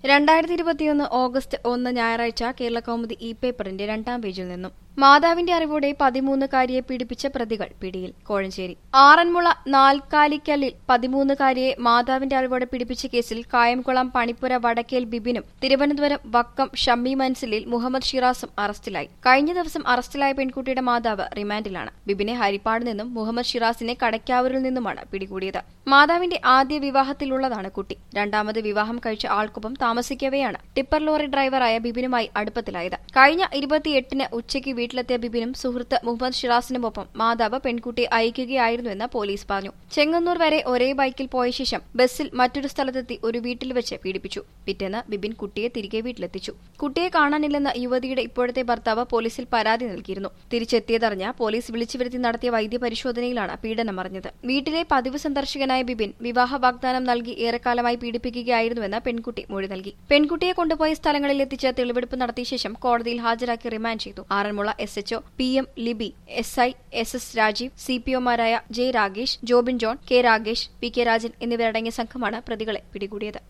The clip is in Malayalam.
രണ്ടായിരത്തി ഇരുപത്തിയൊന്ന് ഓഗസ്റ്റ് ഒന്ന് ഞായറാഴ്ച കേരള കൗമുദി ഇ പേപ്പറിന്റെ രണ്ടാം പേജിൽ നിന്നും മാതാവിന്റെ അറിവോടെ പതിമൂന്നുകാരിയെ പീഡിപ്പിച്ച പ്രതികൾ പിടിയിൽ കോഴഞ്ചേരി ആറന്മുള നാൽക്കാലിക്കലിൽ പതിമൂന്നുകാരിയെ മാതാവിന്റെ അറിവോടെ പീഡിപ്പിച്ച കേസിൽ കായംകുളം പണിപ്പുര വടക്കേൽ ബിബിനും തിരുവനന്തപുരം വക്കം ഷമ്മി മൻസിലിൽ മുഹമ്മദ് ഷിറാസും അറസ്റ്റിലായി കഴിഞ്ഞ ദിവസം അറസ്റ്റിലായ പെൺകുട്ടിയുടെ മാതാവ് റിമാൻഡിലാണ് ബിബിനെ ഹരിപ്പാട് നിന്നും മുഹമ്മദ് ഷിറാസിനെ കടയ്ക്കാവൂരിൽ നിന്നുമാണ് പിടികൂടിയത് മാതാവിന്റെ ആദ്യ വിവാഹത്തിലുള്ളതാണ് കുട്ടി രണ്ടാമത് വിവാഹം കഴിച്ച ആൾക്കൊപ്പം താമസിക്കവെയാണ് ടിപ്പർ ലോറി ഡ്രൈവറായ ബിബിനുമായി അടുപ്പത്തിലായത് കഴിഞ്ഞ ഇരുപത്തിയെട്ടിന് ഉച്ചയ്ക്ക് വീട്ടിലെത്തിയ ബിബിനും സുഹൃത്ത് മുഹമ്മദ് ഷിറാസിനുമൊപ്പം മാതാവ് പെൺകുട്ടിയെ അയക്കുകയായിരുന്നുവെന്ന് പോലീസ് പറഞ്ഞു ചെങ്ങന്നൂർ വരെ ഒരേ ബൈക്കിൽ പോയ ശേഷം ബസ്സിൽ മറ്റൊരു സ്ഥലത്തെത്തി ഒരു വീട്ടിൽ വെച്ച് പീഡിപ്പിച്ചു പിറ്റേന്ന് ബിബിൻ കുട്ടിയെ തിരികെ വീട്ടിലെത്തിച്ചു കുട്ടിയെ കാണാനില്ലെന്ന യുവതിയുടെ ഇപ്പോഴത്തെ ഭർത്താവ് പോലീസിൽ പരാതി നൽകിയിരുന്നു തിരിച്ചെത്തിയതറിഞ്ഞ പോലീസ് വിളിച്ചു വരുത്തി നടത്തിയ വൈദ്യപരിശോധനയിലാണ് പീഡനം അറിഞ്ഞത് വീട്ടിലെ പതിവ് സന്ദർശകനായ ബിബിൻ വിവാഹ വാഗ്ദാനം നൽകി ഏറെക്കാലമായി പീഡിപ്പിക്കുകയായിരുന്നുവെന്ന് പെൺകുട്ടി മൊഴി നൽകി പെൺകുട്ടിയെ കൊണ്ടുപോയ സ്ഥലങ്ങളിൽ എത്തിച്ച് തെളിവെടുപ്പ് നടത്തിയ ശേഷം കോടതിയിൽ ഹാജരാക്കി റിമാൻഡ് ചെയ്തു Aranmula S H O P M Libi S I S S Rajeev C P ഒമാരായ J Ragesh Jobin John K Ragesh P K Rajan എന്നിവരടങ്ങിയ സംഘമാണ് പ്രതികളെ പിടികൂടിയത്